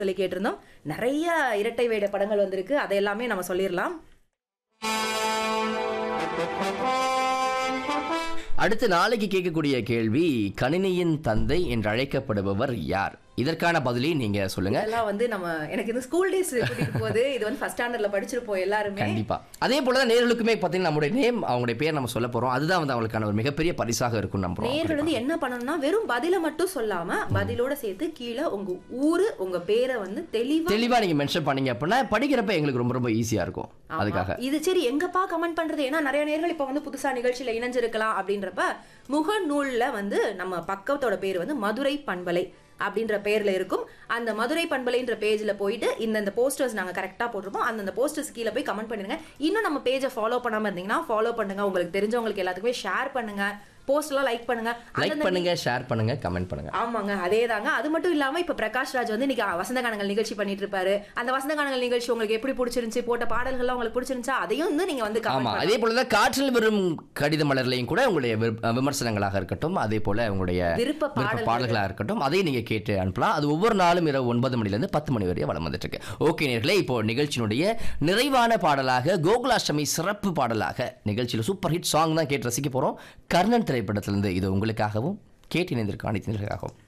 சொல்லி கேட்டிருந்தோம் நிறைய இரட்டை வேட படங்கள் வந்திருக்கு அதை எல்லாமே நம்ம சொல்லிடலாம் அடுத்து நாளைக்கு கேட்கக்கூடிய கேள்வி கணினியின் தந்தை என்று அழைக்கப்படுபவர் யார் இதற்கான பதிலை நீங்க சொல்லுங்க இதெல்லாம் வந்து நம்ம எனக்கு இந்த ஸ்கூல் டேஸ் கூட்டிட்டு போகுது இது வந்து ஃபர்ஸ்ட் ஸ்டாண்டர்ட்ல படிச்சிருப்போம் எல்லாருமே கண்டிப்பா அதே போல தான் நேர்களுக்குமே பார்த்தீங்கன்னா நம்முடைய நேம் அவங்களுடைய பேர் நம்ம சொல்ல போறோம் அதுதான் வந்து அவங்களுக்கான ஒரு மிகப்பெரிய பரிசாக இருக்கும் நம்புறோம் நேர்கள் வந்து என்ன பண்ணணும்னா வெறும் பதில மட்டும் சொல்லாம பதிலோட சேர்த்து கீழே உங்க ஊரு உங்க பேரை வந்து தெளிவா தெளிவா நீங்க மென்ஷன் பண்ணீங்க அப்படின்னா படிக்கிறப்ப எங்களுக்கு ரொம்ப ரொம்ப ஈஸியா இருக்கும் ஆமா. அதுக்காக இது சரி எங்கப்பா கமெண்ட் பண்றது ஏன்னா நிறைய நேர்கள் இப்ப வந்து புதுசா நிகழ்ச்சியில இணைஞ்சிருக்கலாம் அப்படின்றப்ப முகநூல்ல வந்து நம்ம பக்கத்தோட பேர் வந்து மதுரை பண்பலை அப்படின்ற பேர்ல இருக்கும் அந்த மதுரை பண்பலைன்ற பேஜ்ல போயிட்டு இந்த இந்த போஸ்டர்ஸ் நாங்க கரெக்டா போட்டிருப்போம் அந்த போஸ்டர்ஸ் கீழே போய் கமெண்ட் பண்ணுங்க இன்னும் நம்ம பேஜை ஃபாலோ பண்ணாம இருந்தீங்கன்னா ஃபாலோ பண்ணுங்க உங்களுக்கு தெரிஞ்சவங்களுக்கு எல்லாத்துக்குமே ஷேர் பண்ணுங்க போஸ்ட் எல்லாம் லைக் பண்ணுங்க லைக் அந்தந்த பண்ணுங்க ஷேர் பண்ணுங்க கமெண்ட் பண்ணுங்க ஆமாங்க அதேதாங்க அது மட்டும் இல்லாம இப்ப பிரகாஷ் ராஜ் வந்து இன்னைக்கு வசந்த கானங்கள் நிகழ்ச்சி பண்ணிட்டு இருப்பாரு அந்த வசந்த கானங்கள் நிகழ்ச்சி உங்களுக்கு எப்படி பிடிச்சிருந்துச்சு போட்ட பாடல்கள்லாம் உங்களுக்கு பிடிச்சிருந்துச்சா அதையும் வந்து நீங்க வந்து comment ஆமா பண்ணலாம். அதே போல தான் காற்றில் வரும் கடித மலர்லையும் கூட உங்களுடைய விருப்ப- விமர்சனங்களாக இருக்கட்டும் அதே போல உங்களுடைய விருப்ப விருப்ப பாடல்கள். பாடல்களாக இருக்கட்டும் அதையும் நீங்க கேட்டு அனுப்பலாம் அது ஒவ்வொரு நாளும் இரவு ஒன்பது மணிலேருந்து பத்து மணி வரை வளம் வந்துட்டு இருக்கு ஓகே நேர்களே இப்போ நிகழ்ச்சியினுடைய நிறைவான பாடலாக கோகுலாஷ்டமி சிறப்பு பாடலாக நிகழ்ச்சியில் சூப்பர் ஹிட் சாங் தான் கேட்டு ரசிக்க போறோம் கர்ணன் திரைப்படத்திலிருந்து இது உங்களுக்காகவும் கேட்டு இணைந்திருக்க அனைத்து நேர்களுக்காகவும்